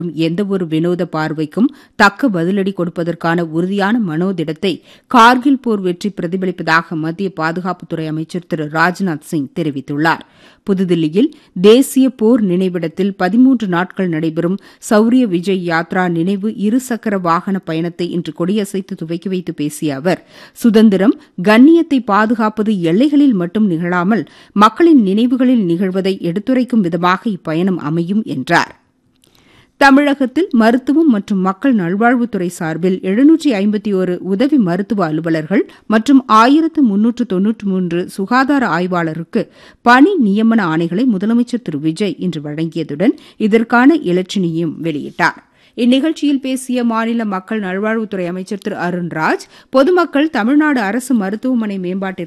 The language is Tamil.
எந்தவொரு வினோத பார்வைக்கும் தக்க பதிலடி கொடுப்பதற்கான உறுதியான மனோதிடத்தை கார்கில் போர் வெற்றி பிரதிபலிப்பதாக மத்திய பாதுகாப்புத்துறை அமைச்சர் திரு ராஜ்நாத் சிங் தெரிவித்துள்ளார் புதுதில்லியில் தேசிய போர் நினைவிடத்தில் பதிமூன்று நாட்கள் நடைபெறும் சௌரிய விஜய் யாத்ரா நினைவு இருசக்கர வாகன பயணத்தை இன்று கொடியசைத்து துவக்கி வைத்து பேசிய அவர் சுதந்திரம் கண்ணியத்தை பாதுகாப்பது எல்லைகளில் மட்டும் நிகழாமல் மக்களின் நினைவுகளில் நிகழ்வதை எடுத்துரைக்கும் விதமாக இப்பயணம் அமையும் என்றார் தமிழகத்தில் மருத்துவம் மற்றும் மக்கள் நல்வாழ்வுத்துறை சார்பில் எழுநூற்றி ஐம்பத்தி ஒரு உதவி மருத்துவ அலுவலர்கள் மற்றும் ஆயிரத்து முன்னூற்று தொன்னூற்று மூன்று சுகாதார ஆய்வாளருக்கு பணி நியமன ஆணைகளை முதலமைச்சர் திரு விஜய் இன்று வழங்கியதுடன் இதற்கான இலச்சினையும் வெளியிட்டார் இந்நிகழ்ச்சியில் பேசிய மாநில மக்கள் நல்வாழ்வுத்துறை அமைச்சர் திரு அருண்ராஜ் பொதுமக்கள் தமிழ்நாடு அரசு மருத்துவமனை மேம்பாட்டிற்கு